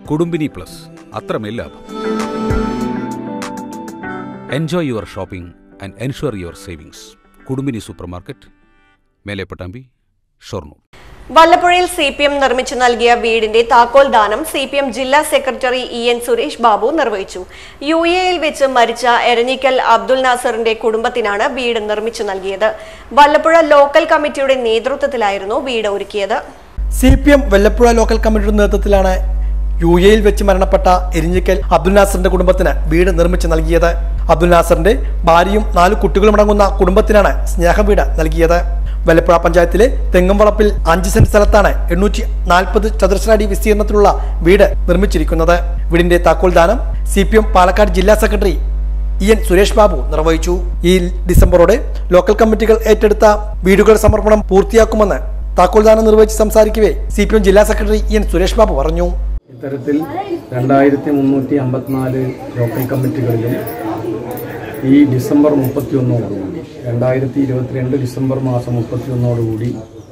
കുടുംബിനി plus അത്രമേൽ ലാഭം enjoy your shopping and ensure your savings Kudumbini super market Melepattambi Shoranur വല്ലപ്പുഴയിൽ C P M നിർമ്മിച്ചു നൽകിയ വീടിന്റെ താക്കോൽ ദാനം സി പി എം ജില്ലാ secretary E N Suresh Babu നിർവഹിച്ചു യു എയിൽ വെച്ച് മരിച്ച എരഞ്ഞിക്കൽ അബ്ദുൽ നാസറിന്റെ കുടുംബത്തിനാണ് വീട് നിർമ്മിച്ചു നൽകിയത് വല്ലപ്പുഴ ലോക്കൽ കമ്മിറ്റിയുടെ നേതൃത്വത്തിലായിരുന്നു വീട് ഒരുക്കിയത് C P M Vallappuzha local കമ്മിറ്റിയുടെ നേതൃത്വത്തിലാണ് യു എയിൽ വെച്ച് മരണപ്പെട്ട എരിഞ്ഞിക്കൽ അബ്ദുൽ നാസറിന്റെ കുടുംബത്തിന് വീട് നിർമ്മിച്ചു നൽകിയത് അബ്ദുൽ നാസറിന്റെ ഭാര്യയും നാല് കുട്ടികളും അടങ്ങുന്ന കുടുംബത്തിനാണ് സ്നേഹവീട് നൽകിയത് വെല്ലപ്പുഴ പഞ്ചായത്തിലെ തെങ്ങുംവളപ്പിൽ അഞ്ച് സെന്റ് സ്ഥലത്താണ് എണ്ണൂറ്റി നാൽപ്പത് ചതുരശ്ര അടി വിസ്തീർണത്തിലുള്ള വീട് നിർമ്മിച്ചിരിക്കുന്നത് വീടിന്റെ താക്കോൽ ദാനം സി പി എം പാലക്കാട് ജില്ലാ secretary E N Suresh Babu നിർവഹിച്ചു ഈ ഡിസംബറോടെ ലോക്കൽ കമ്മിറ്റികൾ ഏറ്റെടുത്ത വീടുകൾ സമർപ്പണം പൂർത്തിയാക്കുമെന്ന് താക്കോൽദാനം നിർവഹിച്ച് സംസാരിക്കവേ സി പി എം ജില്ലാ secretary E N Suresh Babu പറഞ്ഞു ഇത്തരത്തിൽ രണ്ടായിരത്തി മുന്നൂറ്റി അമ്പത്തിനാല് ലോക്കൽ കമ്മിറ്റികളിലും ഈ ഡിസംബർ മുപ്പത്തിയൊന്നോടുകൂടി രണ്ടായിരത്തി ഇരുപത്തിരണ്ട് ഡിസംബർ മാസം മുപ്പത്തിയൊന്നോടുകൂടി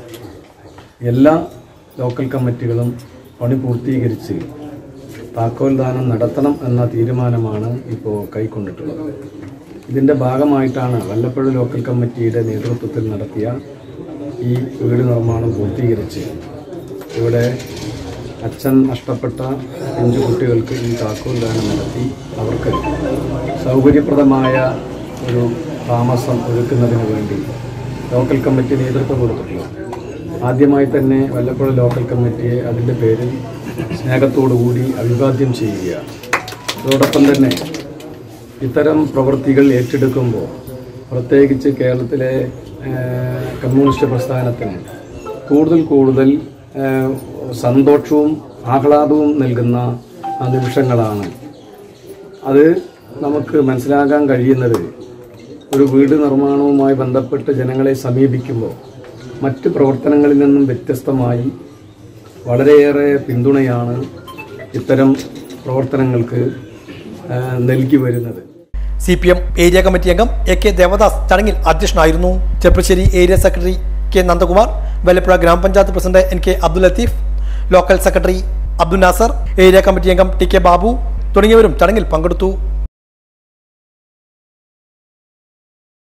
എല്ലാ ലോക്കൽ കമ്മിറ്റികളും പണി പൂർത്തീകരിച്ച് താക്കോൽ ദാനം നടത്തണം എന്ന തീരുമാനമാണ് ഇപ്പോൾ കൈക്കൊണ്ടിട്ടുള്ളത് ഇതിൻ്റെ ഭാഗമായിട്ടാണ് വല്ലപ്പുഴ ലോക്കൽ കമ്മിറ്റിയുടെ നേതൃത്വത്തിൽ നടത്തിയ ഈ വീട് നിർമ്മാണം പൂർത്തീകരിച്ച് ഇവിടെ അച്ഛൻ നഷ്ടപ്പെട്ട അഞ്ചു കുട്ടികൾക്ക് ഈ താക്കോൽ ദാനം നടത്തി അവർക്ക് സൗകര്യപ്രദമായ ഒരു താമസം ഒരുക്കുന്നതിന് വേണ്ടി ലോക്കൽ കമ്മിറ്റി നേതൃത്വം കൊടുത്തിട്ടുള്ളത് ആദ്യമായി തന്നെ വല്ലപ്പുഴ ലോക്കൽ കമ്മിറ്റിയെ അതിൻ്റെ പേരിൽ സ്നേഹത്തോടുകൂടി അഭിവാദ്യം ചെയ്യുകയാണ് അതോടൊപ്പം തന്നെ ഇത്തരം പ്രവൃത്തികൾ ഏറ്റെടുക്കുമ്പോൾ പ്രത്യേകിച്ച് കേരളത്തിലെ ഏഹ്, കമ്മ്യൂണിസ്റ്റ് പ്രസ്ഥാനത്തിന് കൂടുതൽ കൂടുതൽ ഏഹ്, സന്തോഷവും ആഹ്ലാദവും നൽകുന്ന ആ നിമിഷങ്ങളാണ് അത് നമുക്ക് മനസ്സിലാക്കാൻ കഴിയുന്നത് ഒരു വീട് നിർമ്മാണവുമായി ബന്ധപ്പെട്ട് ജനങ്ങളെ സമീപിക്കുമ്പോൾ മറ്റ് പ്രവർത്തനങ്ങളിൽ നിന്നും വ്യത്യസ്തമായി വളരെയേറെ പിന്തുണയാണ് ഇത്തരം പ്രവർത്തനങ്ങൾക്ക് ആ, നൽകി വരുന്നത് C P M area committee അംഗം എ കെ ദേവദാസ് ചടങ്ങിൽ അധ്യക്ഷനായിരുന്നു Cherpulassery area secretary K Nandakumar Vallappuzha ഗ്രാമപഞ്ചായത്ത് president N K Abdul Latheef local secretary Abdul Nasar area committee അംഗം ടി കെ ബാബു തുടങ്ങിയവരും ചടങ്ങിൽ പങ്കെടുത്തു